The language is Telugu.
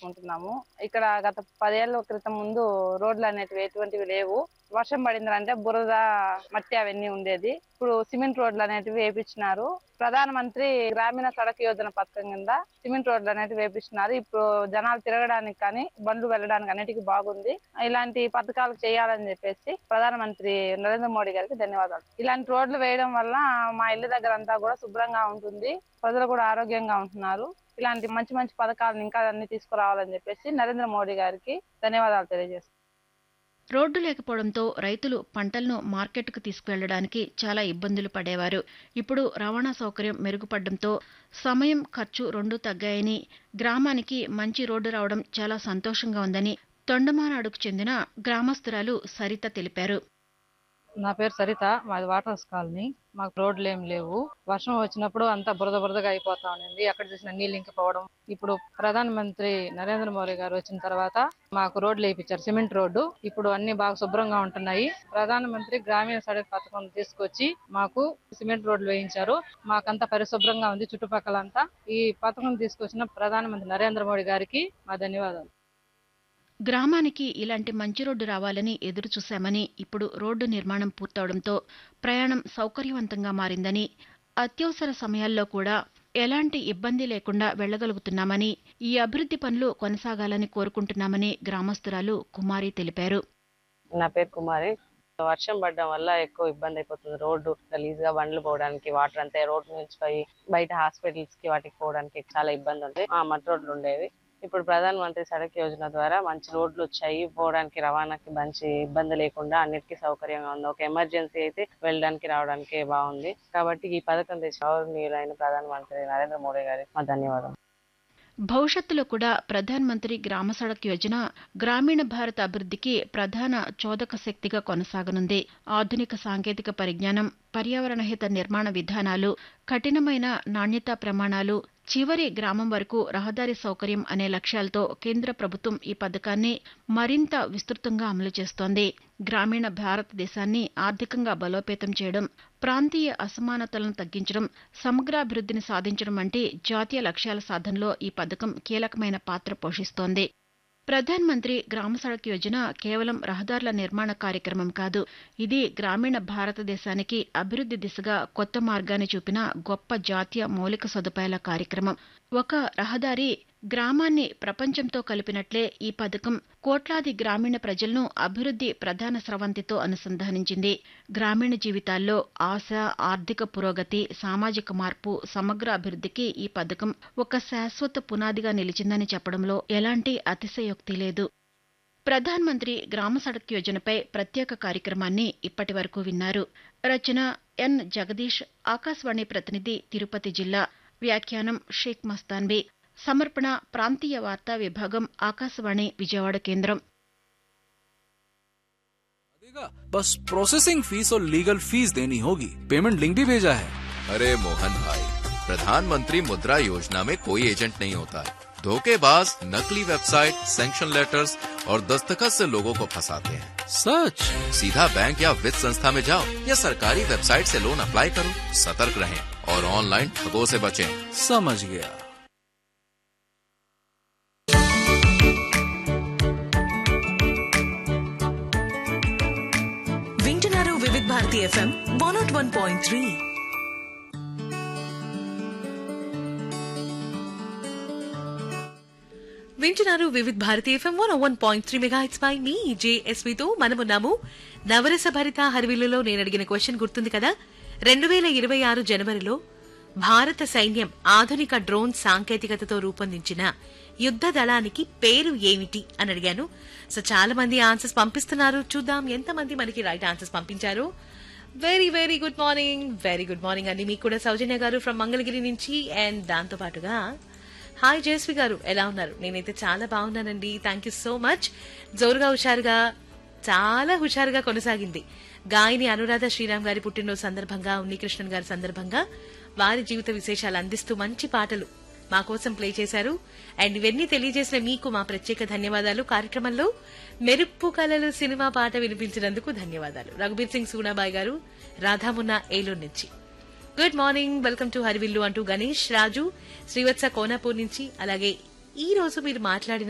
చేసుకుంటున్నాము ఇక్కడ గత పదేళ్ల క్రితం ముందు రోడ్లు అనేటివి ఎటువంటివి లేవు వర్షం పడిందంటే బురద మట్టి అవన్నీ ఉండేది ఇప్పుడు సిమెంట్ రోడ్లు అనేటివి వేపించినారు ప్రధానమంత్రి గ్రామీణ సడక్ యోజన పథకం కింద సిమెంట్ రోడ్లు అనేటివి వేపించినారు ఇప్పుడు జనాలు తిరగడానికి కానీ బండ్లు వెళ్ళడానికి అన్నిటికీ బాగుంది ఇలాంటి పథకాలు చేయాలని చెప్పేసి ప్రధానమంత్రి నరేంద్ర మోడీ గారికి ధన్యవాదాలు ఇలాంటి రోడ్లు వేయడం వల్ల మా ఇల్లు దగ్గర అంతా కూడా శుభ్రంగా ఉంటుంది ప్రజలు కూడా ఆరోగ్యంగా ఉంటున్నారు ఇలాంటి మంచి మంచి పథకాలను ఇంకా అన్ని తీసుకురావాలని చెప్పేసి నరేంద్ర మోడీ గారికి ధన్యవాదాలు తెలియజేస్తున్నాను రోడ్డు లేకపోవడంతో రైతులు పంటలను మార్కెట్కు తీసుకువెళ్లడానికి చాలా ఇబ్బందులు పడేవారు ఇప్పుడు రవాణా సౌకర్యం మెరుగుపడడంతో సమయం ఖర్చు రెండూ తగ్గాయని గ్రామానికి మంచి రోడ్డు రావడం చాలా సంతోషంగా ఉందని తొండమానాడుకు చెందిన గ్రామస్తురాలు సరిత తెలిపారు నా పేరు సరిత మాది వాటర్స్ కాలనీ మాకు రోడ్లు ఏం లేవు వర్షం వచ్చినప్పుడు అంతా బురద బురదగా అయిపోతా ఉండింది ఎక్కడ చూసినా నీళ్ళు ఇంకిపోవడం ఇప్పుడు ప్రధానమంత్రి నరేంద్ర మోడీ గారు వచ్చిన తర్వాత మాకు రోడ్లు వేయించారు సిమెంట్ రోడ్డు ఇప్పుడు అన్ని బాగా శుభ్రంగా ఉంటున్నాయి ప్రధానమంత్రి గ్రామీణ సడక్ పథకం తీసుకొచ్చి మాకు సిమెంట్ రోడ్లు వేయించారు మాకంతా పరిశుభ్రంగా ఉంది చుట్టుపక్కలంతా ఈ పథకం తీసుకొచ్చిన ప్రధానమంత్రి నరేంద్ర మోడీ గారికి మా ధన్యవాదాలు గ్రామానికి ఇలాంటి మంచి రోడ్డు రావాలని ఎదురు చూశామని ఇప్పుడు రోడ్డు నిర్మాణం పూర్తవడంతో ప్రయాణం సౌకర్యవంతంగా మారిందని అత్యవసర సమయాల్లో కూడా ఎలాంటి ఇబ్బంది లేకుండా వెళ్లగలుగుతున్నామని ఈ అభివృద్ధి పనులు కొనసాగాలని కోరుకుంటున్నామని గ్రామస్తురాలు కుమారి తెలిపారు నా పేరు కుమారి వర్షం పడడం వల్ల ఎక్కువ ఇబ్బంది అయిపోతుంది రోడ్డు గలీజ్ గా బండ్లు పోవడానికి వాటర్ అంతా రోడ్డు నుంచి పోయి బయట హాస్పిటల్స్ కి వాటికి పోవడానికి చాలా ఇబ్బంది ఉంది ఆ మట్టి రోడ్లు ఉండేవి ఇప్పుడు ప్రధాన మంత్రి సడక్ యోజన ద్వారా మంచి రోడ్లు వచ్చాయి పోవడానికి రవాణాకి మంచి ఇబ్బంది లేకుండా అన్నిటికీ సౌకర్యంగా ఉంది ఒక ఎమర్జెన్సీ అయితే వెళ్ళడానికి రావడానికి బాగుంది కాబట్టి ఈ పథకం తెచ్చిన గౌరవనీయులైన ప్రధాన మంత్రి నరేంద్ర మోడీ గారికి మా ధన్యవాదాలు భవిష్యత్తులో కూడా ప్రధాన్ మంత్రి గ్రామ సడక్ యోజన గ్రామీణ భారత అభివృద్ధికి ప్రధాన చోదక శక్తిగా కొనసాగనుంది ఆధునిక సాంకేతిక పరిజ్ఞానం పర్యావరణ హిత నిర్మాణ విధానాలు కఠినమైన నాణ్యతా ప్రమాణాలు చివరి గ్రామం వరకు రహదారి సౌకర్యం అనే లక్ష్యాలతో కేంద్ర ప్రభుత్వం ఈ పథకాన్ని మరింత విస్తృతంగా అమలు చేస్తోంది గ్రామీణ భారతదేశాన్ని ఆర్థికంగా బలోపేతం చేయడం ప్రాంతీయ అసమానతలను తగ్గించడం సమగ్రాభివృద్ధిని సాధించడం వంటి జాతీయ లక్ష్యాల సాధనలో ఈ పథకం కీలకమైన పాత్ర పోషిస్తోంది ప్రధాన్ మంత్రి గ్రామ సడక్ యోజన కేవలం రహదారుల నిర్మాణ కార్యక్రమం కాదు ఇది గ్రామీణ భారతదేశానికి అభివృద్ధి దిశగా కొత్త మార్గాన్ని చూపిన గొప్ప జాతీయ మౌలిక సదుపాయాల కార్యక్రమం ఒక రహదారి గ్రామాన్ని ప్రపంచంతో కలిపినట్లే ఈ పథకం కోట్లాది గ్రామీణ ప్రజలను అభివృద్ధి ప్రధాన స్రవంతితో అనుసంధానించింది గ్రామీణ జీవితాల్లో ఆశ ఆర్థిక పురోగతి సామాజిక మార్పు సమగ్ర అభివృద్ధికి ఈ పథకం ఒక శాశ్వత పునాదిగా నిలిచిందని చెప్పడంలో ఎలాంటి అతిశయోక్తి లేదు ప్రధాన్ మంత్రి గ్రామ సడక్ యోజనపై ప్రత్యేక కార్యక్రమాన్ని ఇప్పటి వరకు విన్నారు రచన ఎన్ జగదీష్ ఆకాశవాణి ప్రతినిధి తిరుపతి జిల్లా వ్యాఖ్యానం షేక్ మస్తాన్బీ సమర్పణ ప్రాంతీయ వార్తా విభాగం ఆకాశవాణి విజయవాడ కేంద్రం देगा बस प्रोसेसिंग फीस और लीगल फीस देनी होगी पेमेंट लिंक भी भेजा है अरे मोहन भाई प्रधानमंत्री मुद्रा योजना में कोई एजेंट नहीं होता है धोखेबाज नकली वेबसाइट सैंक्शन लेटर्स और दस्तखत से लोगों को फंसाते हैं सच सीधा बैंक या वित्त संस्था में जाओ या सरकारी वेबसाइट से लोन अप्लाई करो सतर्क रहें और ऑनलाइन ठगों से बचें समझ गया వింటున్నారు Vividh Bharati FM one nought one point three వింటున్నారు Vividh Bharati FM one one point three mega it's by me జేఎస్వితో మనమున్నాము నవరస భరిత హరివిల్లులో నేను అడిగిన క్వశ్చన్ గుర్తుంది కదా రెండు వేల ఇరవై ఆరు జనవరిలో భారత సైన్యం ఆధునిక డ్రోన్ సాంకేతికతతో రూపొందించిన యుద్ధ దళానికి పేరు ఏమిటి అని అడిగాను సో చాలా మంది ఆన్సర్స్ పంపిస్తున్నారు చూద్దాం ఎంతమంది మనకి రైట్ ఆన్సర్స్ పంపించారు very very good morning very good morning అండి మీకు కూడా సౌజన్య గారు ఫ్రమ్ మంగళగిరి నుంచి అండ్ దాంతో పాటుగా హాయ్ జయశ్రీ గారు ఎలా ఉన్నారు నేనైతే చాలా బాగున్నానండి థ్యాంక్ యూ సో మచ్ జోరుగా హుషారుగా చాలా హుషారుగా కొనసాగింది గాయని అనురాధ శ్రీరామ్ గారి పుట్టినరోజు సందర్భంగా ఉన్నికృష్ణన్ గారి సందర్భంగా వారి జీవిత విశేషాలు అందిస్తూ మంచి పాటలు మా కోసం ప్లే చేశారు అండ్ ఇవన్నీ తెలియజేసిన మీకు మా ప్రత్యేక ధన్యవాదాలు కార్యక్రమంలో మెరుపు కలలు సినిమా పాట వినిపించినందుకు ధన్యవాదాలు రఘుబీర్ సింగ్ సూనాబాయ్ గారు రాధామున్నా ఏలూరు నుంచి గుడ్ మార్నింగ్ వెల్కమ్ టు హరివిల్లు అంటూ గణేష్ రాజు శ్రీవత్స కోనాపూర్ నుంచి అలాగే ఈ రోజు మీరు మాట్లాడిన